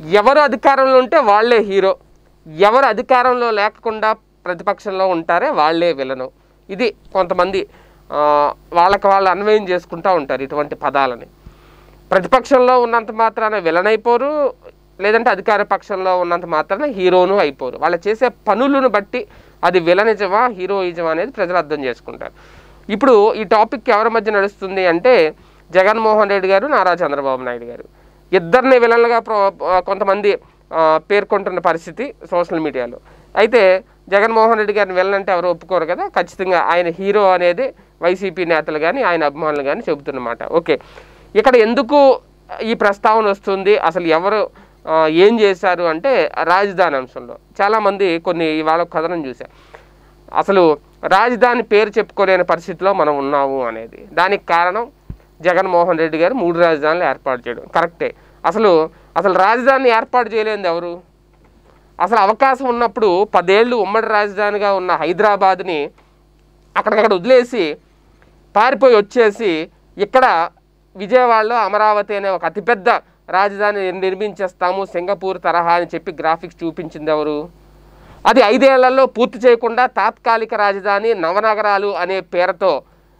ఎవరు అధికారంలో ఉంటే వాళ్ళే హీరో ఎవరు అధికారంలో లేకుండా ప్రతిపక్షంలో ఉంటారే వాళ్ళే విలను ఇది కొంతమంది ఆ, వాళ్ళకి వాళ్ళు అన్వయం చేసుకుంటూ ఉంటారు ఇటువంటి పదాలని ప్రతిపక్షంలో ఉన్నంత మాత్రాన విలన్ అయిపోరు లేదంటే అధికార పక్షంలో ఉన్నంత మాత్రాన హీరోను అయిపోరు వాళ్ళు చేసే పనులను బట్టి అది విలనిజమా హీరోయిజమా అనేది ప్రజలు అర్థం చేసుకుంటారు ఇప్పుడు ఈ టాపిక్ ఎవరి మధ్య నడుస్తుంది అంటే జగన్మోహన్ రెడ్డి గారు నారా చంద్రబాబు నాయుడు గారు ఇద్దరిని విలన్లుగా ప్రో- కొంతమంది ఆ, పేర్కొంటున్న పరిస్థితి సోషల్ మీడియాలో అయితే జగన్మోహన్ రెడ్డి గారిని వెళ్ళనంటే ఎవరు ఒప్పుకోరు కదా ఖచ్చితంగా ఆయన హీరో అనేది వైసీపీ నేతలు కానీ ఆయన అభిమానులు కానీ చెబుతున్నమాట ఓకే ఇక్కడ ఎందుకు ఈ ప్రస్తావన వస్తుంది అసలు ఎవరు ఆ, ఏం చేశారు అంటే రాజధాని అంశంలో చాలామంది కొన్ని ఇవాళ కథనం చూసా అసలు రాజధాని పేరు చెప్పుకోలేని పరిస్థితిలో మనం ఉన్నాము అనేది దానికి కారణం జగన్మోహన్ రెడ్డి గారు మూడు రాజధానులు ఏర్పాటు చేయడం కరెక్టే అసలు అసలు రాజధాని ఏర్పాటు చేయలేనిది ఎవరు అసలు అవకాశం ఉన్నప్పుడు పదేళ్ళు ఉమ్మడి రాజధానిగా ఉన్న హైదరాబాద్ని అక్కడికక్కడ వదిలేసి పారిపోయి వచ్చేసి ఇక్కడ విజయవాడలో అమరావతి అనే ఒక అతిపెద్ద రాజధాని నిర్మించేస్తాము సింగపూర్ తరహా అని చెప్పి గ్రాఫిక్స్ చూపించింది ఎవరు అది ఐదేళ్లలో పూర్తి చేయకుండా తాత్కాలిక రాజధాని నవనగరాలు అనే పేరుతో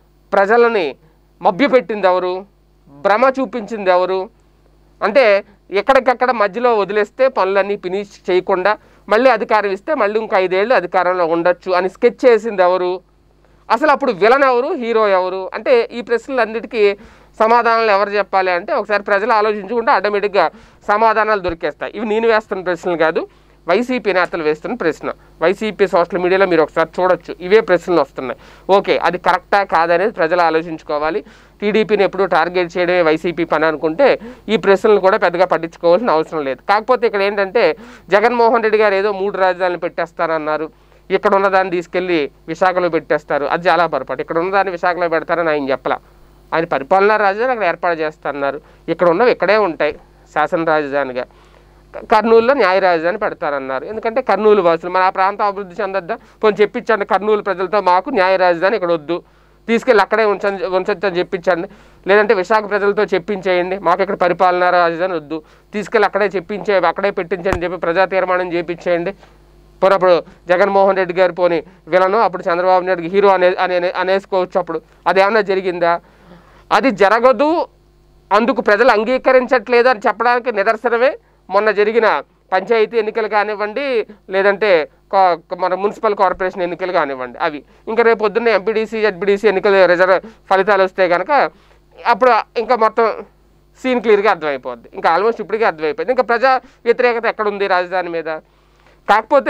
ప్రజలని మభ్యపెట్టింది ఎవరు భ్రమ చూపించింది ఎవరు అంటే ఎక్కడికక్కడ మధ్యలో వదిలేస్తే పనులన్నీ ఫినిష్ చేయకుండా మళ్ళీ అధికారం ఇస్తే మళ్ళీ ఇంకో ఐదేళ్ళు అధికారంలో ఉండొచ్చు అని స్కెచ్ చేసింది ఎవరు అసలు అప్పుడు విలన్ ఎవరు హీరో ఎవరు అంటే ఈ ప్రశ్నలన్నిటికీ సమాధానాలు ఎవరు చెప్పాలి అంటే ఒకసారి ప్రజలు ఆలోచించుకుంటే ఆటోమేటిక్గా సమాధానాలు దొరికేస్తాయి ఇవి నేను వేస్తున్న ప్రశ్నలు కాదు వైసీపీ నేతలు వేస్తున్న ప్రశ్న వైసీపీ సోషల్ మీడియాలో మీరు ఒకసారి చూడొచ్చు ఇవే ప్రశ్నలు వస్తున్నాయి ఓకే అది కరెక్టా కాదనేది ప్రజలు ఆలోచించుకోవాలి టీడీపీని ఎప్పుడు టార్గెట్ చేయడమే వైసీపీ పని అనుకుంటే ఈ ప్రశ్నలు కూడా పెద్దగా పట్టించుకోవాల్సిన అవసరం లేదు కాకపోతే ఇక్కడ ఏంటంటే జగన్మోహన్ రెడ్డి గారు ఏదో మూడు రాజధానులు పెట్టేస్తారన్నారు ఇక్కడ ఉన్నదాన్ని తీసుకెళ్ళి విశాఖలో పెట్టేస్తారు అది చాలా పొరపాటు ఇక్కడ ఉన్నదాన్ని విశాఖలో పెడతారని ఆయన చెప్పలా ఆయన పరిపాలనా రాజధాని అక్కడ ఏర్పాటు చేస్తున్నారు ఇక్కడ ఉన్నవి ఇక్కడే ఉంటాయి శాసన రాజధానిగా క- కర్నూలులో న్యాయ రాజధాని పెడతారన్నారు ఎందుకంటే కర్నూలు వాసులు మన ఆ ప్రాంతం అభివృద్ధి చెందొద్దా పోనీ చెప్పించండి కర్నూలు ప్రజలతో మాకు న్యాయ రాజధాని ఇక్కడ వద్దు తీసుకెళ్ళి అక్కడే ఉంచండి ఉంచొచ్చు అని చెప్పించండి లేదంటే విశాఖ ప్రజలతో చెప్పించేయండి మాకు ఇక్కడ పరిపాలనా రాజధాని వద్దు తీసుకెళ్ళి అక్కడే చెప్పించే అక్కడే పెట్టించండి చెప్పి ప్రజా తీర్మానం చేపించేయండి పోనీ అప్పుడు జగన్మోహన్ రెడ్డి గారు పోని విలను అప్పుడు చంద్రబాబు నాయుడు హీరో అనే అనే అనేసుకోవచ్చు అప్పుడు అదేమన్నా జరిగిందా అది జరగదు అందుకు ప్రజలు అంగీకరించట్లేదు అని చెప్పడానికి నిదర్శనమే మొన్న జరిగిన పంచాయతీ ఎన్నికలు కానివ్వండి లేదంటే కా- మన మున్సిపల్ కార్పొరేషన్ ఎన్నికలు కానివ్వండి అవి ఇంకా రేపు పొద్దున్న ఎంపీడీసీ జడ్పీడీసీ ఎన్నికలు రిజర్వ్ ఫలితాలు వస్తే కనుక అప్పుడు ఇంకా మొత్తం సీన్ క్లియర్గా అర్థమైపోద్ది ఇంకా ఆల్మోస్ట్ ఇప్పటికే అర్థమైపోయింది ఇంకా ప్రజా వ్యతిరేకత ఎక్కడుంది రాజధాని మీద కాకపోతే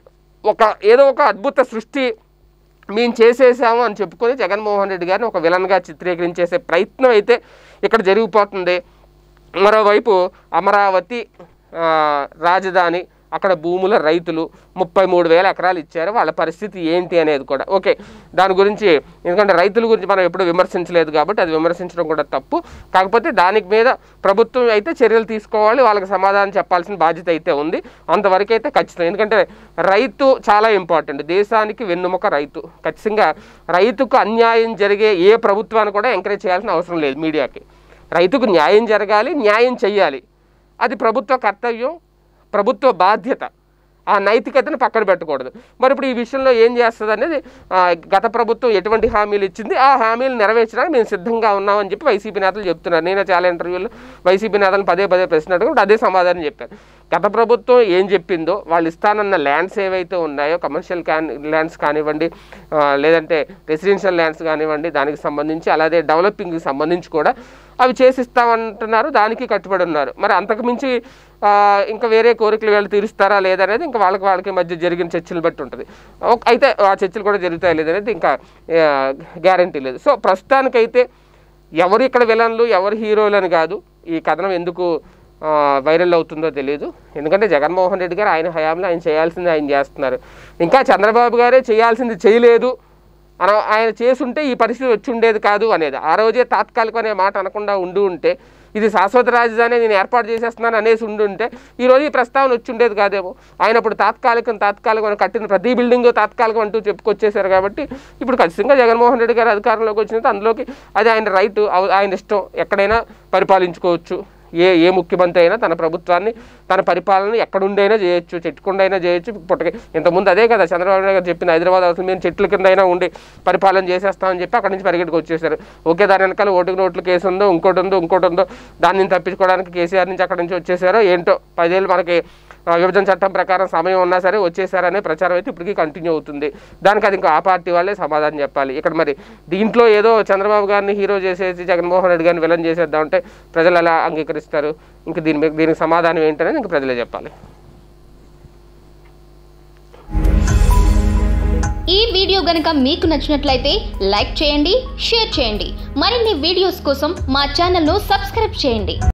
ఒక ఏదో ఒక అద్భుత సృష్టి మేము చేసేసాము అని చెప్పుకొని జగన్మోహన్ రెడ్డి గారిని ఒక విలన్గా చిత్రీకరించేసే ప్రయత్నం అయితే ఇక్కడ జరిగిపోతుంది మరోవైపు అమరావతి ఆ, రాజధాని అక్కడ భూముల రైతులు ముప్పై మూడు వేల ఎకరాలు ఇచ్చారు వాళ్ళ పరిస్థితి ఏంటి అనేది కూడా ఓకే దాని గురించి ఎందుకంటే రైతుల గురించి మనం ఎప్పుడు విమర్శించలేదు కాబట్టి అది విమర్శించడం కూడా తప్పు కాకపోతే దానికి మీద ప్రభుత్వం అయితే చర్యలు తీసుకోవాలి వాళ్ళకి సమాధానం చెప్పాల్సిన బాధ్యత అయితే ఉంది అంతవరకు అయితే ఖచ్చితం ఎందుకంటే రైతు చాలా ఇంపార్టెంట్ దేశానికి వెన్నుముక రైతు ఖచ్చితంగా రైతుకు అన్యాయం జరిగే ఏ ప్రభుత్వాన్ని కూడా ఎంకరేజ్ చేయాల్సిన అవసరం లేదు మీడియాకి రైతుకు న్యాయం జరగాలి న్యాయం చెయ్యాలి అది ప్రభుత్వ కర్తవ్యం ప్రభుత్వ బాధ్యత ఆ నైతికతను పక్కన పెట్టకూడదు మరి ఇప్పుడు ఈ విషయంలో ఏం చేస్తుంది అనేది ఆ, గత ప్రభుత్వం ఎటువంటి హామీలు ఇచ్చింది ఆ హామీలు నెరవేర్చడానికి మేము సిద్ధంగా ఉన్నామని చెప్పి వైసీపీ నేతలు చెప్తున్నారు నేను చాలా ఇంటర్వ్యూలో వైసీపీ నేతలు పదే పదే ప్రశ్న అడిగినప్పుడు అదే సమాధానం చెప్పాను గత ప్రభుత్వం ఏం చెప్పిందో వాళ్ళు ఇస్తానన్న ల్యాండ్స్ ఏవైతే ఉన్నాయో కమర్షియల్ క్యాన్ ల్యాండ్స్ కానివ్వండి ఆ, లేదంటే రెసిడెన్షియల్ ల్యాండ్స్ కానివ్వండి దానికి సంబంధించి అలాగే డెవలపింగ్కి సంబంధించి కూడా అవి చేసిస్తామంటున్నారు దానికి కట్టుబడి ఉన్నారు మరి అంతకుమించి ఆ, ఇంకా వేరే కోరికలు వీళ్ళు తీరుస్తారా లేదనేది ఇంకా వాళ్ళకి వాళ్ళకి మధ్య జరిగిన చర్చలు బట్టి ఉంటుంది ఒక- అయితే ఆ చర్చలు కూడా జరుగుతాయి లేదనేది ఇంకా గ్యారంటీ లేదు సో ప్రస్తుతానికైతే ఎవరు ఇక్కడ విలన్లు ఎవరు హీరోలు అని కాదు ఈ కథనం ఎందుకు ఆ, వైరల్ అవుతుందో తెలియదు ఎందుకంటే జగన్మోహన్ రెడ్డి గారు ఆయన హయాంలో ఆయన చేయాల్సింది ఆయన చేస్తున్నారు ఇంకా చంద్రబాబు గారే చేయాల్సింది చేయలేదు అన ఆయన చేసుంటే ఈ పరిస్థితి వచ్చి ఉండేది కాదు అనేది ఆ రోజే తాత్కాలికం అనే మాట అనకుండా ఉండి ఉంటే ఇది శాశ్వత రాజధాని నేను ఏర్పాటు చేసేస్తున్నాను అనేసి ఉండి ఉంటే ఈ రోజు ఈ ప్రస్తావన వచ్చి ఉండేది కాదేమో ఆయన ఇప్పుడు తాత్కాలికం తాత్కాలికం అని కట్టిన ప్రతి బిల్డింగ్ తాత్కాలికం అంటూ చెప్పుకొచ్చేసారు కాబట్టి ఇప్పుడు ఖచ్చితంగా జగన్మోహన్ రెడ్డి గారు అధికారంలోకి వచ్చినంత అందులోకి అది ఆయన రైట్ ఆయన ఇష్టం ఎక్కడైనా పరిపాలించుకోవచ్చు ఏ ఏ ముఖ్యమంత్రి అయినా తన ప్రభుత్వాన్ని తన పరిపాలన ఎక్కడుండైనా చేయొచ్చు చెట్టుకుండైనా చేయొచ్చు పుట్టకి ఇంతకుముందు అదే కదా చంద్రబాబు నాయుడు గారు చెప్పింది హైదరాబాద్ అసలు మేము చెట్ల కింద అయినా ఉండి పరిపాలన చేసేస్తామని చెప్పి అక్కడి నుంచి పరిగెట్టుకు వచ్చేసారు ఓకే దాని వెనకాల ఓటుకు నోట్లు కేసు ఉందో ఇంకోటి ఉందో ఇంకోటి ఉందో దాన్ని నుంచి తప్పించుకోవడానికి కేసీఆర్ నుంచి అక్కడి నుంచి వచ్చేసారో ఏంటో పదేళ్ళు మనకి ఆ, విభజన చట్టం ప్రకారం సమయం ఉన్నా సరే వచ్చేసారనే ప్రచారం అయితే ఇప్పటికీ కంటిన్యూ అవుతుంది దానికి అది ఇంకా ఆ పార్టీ వాళ్ళే సమాధానం చెప్పాలి ఇక్కడ మరి దీంట్లో ఏదో చంద్రబాబు గారిని హీరో చేసేసి జగన్మోహన్ రెడ్డి గారిని విలన్ చేసేద్దామంటే ప్రజలు ఎలా అంగీకరిస్తారు ఇంక దీని మీద దీనికి సమాధానం ఏంటనేది ఇంక ప్రజలే చెప్పాలి ఈ వీడియో గనుక మీకు నచ్చినట్లయితే లైక్ చేయండి షేర్ చేయండి మరిన్ని వీడియోస్ కోసం మా ఛానల్ను సబ్స్క్రైబ్ చేయండి